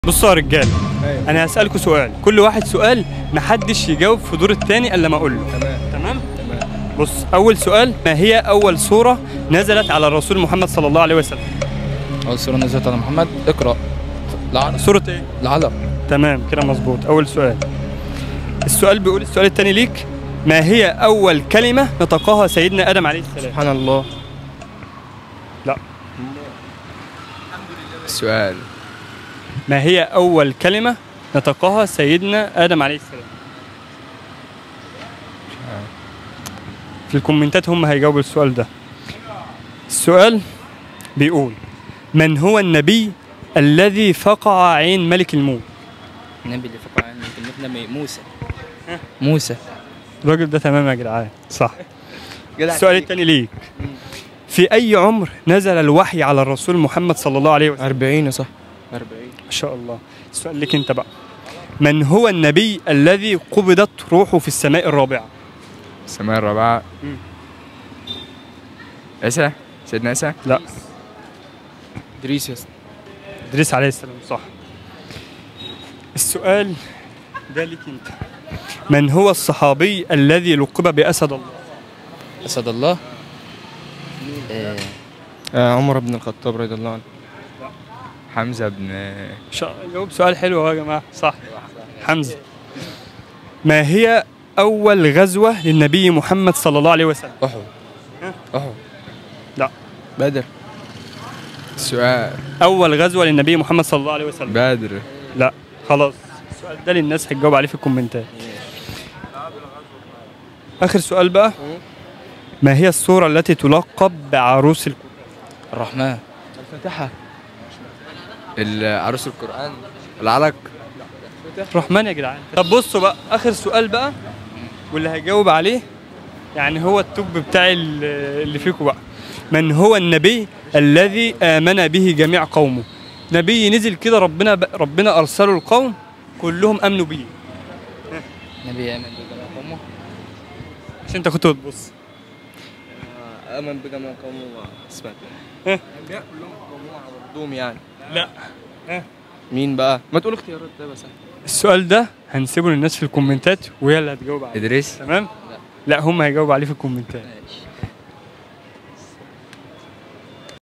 بصوا يا رجاله ايوه انا هسالكوا سؤال كل واحد سؤال محدش يجاوب في دور التاني الا ما اقول له تمام تمام تمام بص اول سؤال ما هي اول سوره نزلت على الرسول محمد صلى الله عليه وسلم اول سوره نزلت على محمد اقرا العلق سوره ايه العلق تمام كده مظبوط اول سؤال السؤال بيقول السؤال التاني ليك ما هي اول كلمه نطقها سيدنا ادم عليه السلام سبحان الله لا السؤال ما هي اول كلمه نطقها سيدنا ادم عليه السلام في الكومنتات هم هيجاوبوا السؤال ده السؤال بيقول من هو النبي الذي فقع عين ملك الموت النبي اللي فقع عنه كلمتنا موسى موسى الراجل ده تمام يا جدعان صح السؤال التاني ليك في أي عمر نزل الوحي على الرسول محمد صلى الله عليه وسلم 40 صح 40 ما شاء الله السؤال ليك أنت بقى من هو النبي الذي قبضت روحه في السماء الرابعة السماء الرابعة مم. عيسى سيدنا عيسى لا ادريس يا اسطى إدريس عليه السلام صح السؤال ده ليك أنت من هو الصحابي الذي لقب بأسد الله اسد الله آه آه عمر بن الخطاب رضي الله عنه حمزة بن شا- جاوب سؤال حلو أهو يا جماعة صح حمزة ما هي أول غزوة للنبي محمد صلى الله عليه وسلم احد احد لا بدر السؤال أول غزوة للنبي محمد صلى الله عليه وسلم بدر لا خلاص السؤال ده للناس هتجاوب عليه في الكومنتات آخر سؤال بقى ما هي السورة التي تلقب بعروس القرآن الرحمن الفاتحه عروس القرآن العلق الرحمن يا جدعان طب بصوا بقى آخر سؤال بقى واللي هيجاوب عليه يعني هو التوب بتاع ال- اللي فيكم بقى من هو النبي الذي آمن به جميع قومه نبي نزل كده ربنا ب... ربنا أرسله القوم كلهم آمنوا بيه نبي امن بجميع قومه عشان انت كنت بتبص امن بجميع قومه اسمع ها؟ الانبياء كلهم قوموا عبدوهم يعني لا مين بقى ما تقول اختيارات ده بس السؤال ده هنسيبه للناس في الكومنتات وهي اللي هتجاوب عليه إدريس تمام لا هم هيجاوبوا عليه في الكومنتات ماشي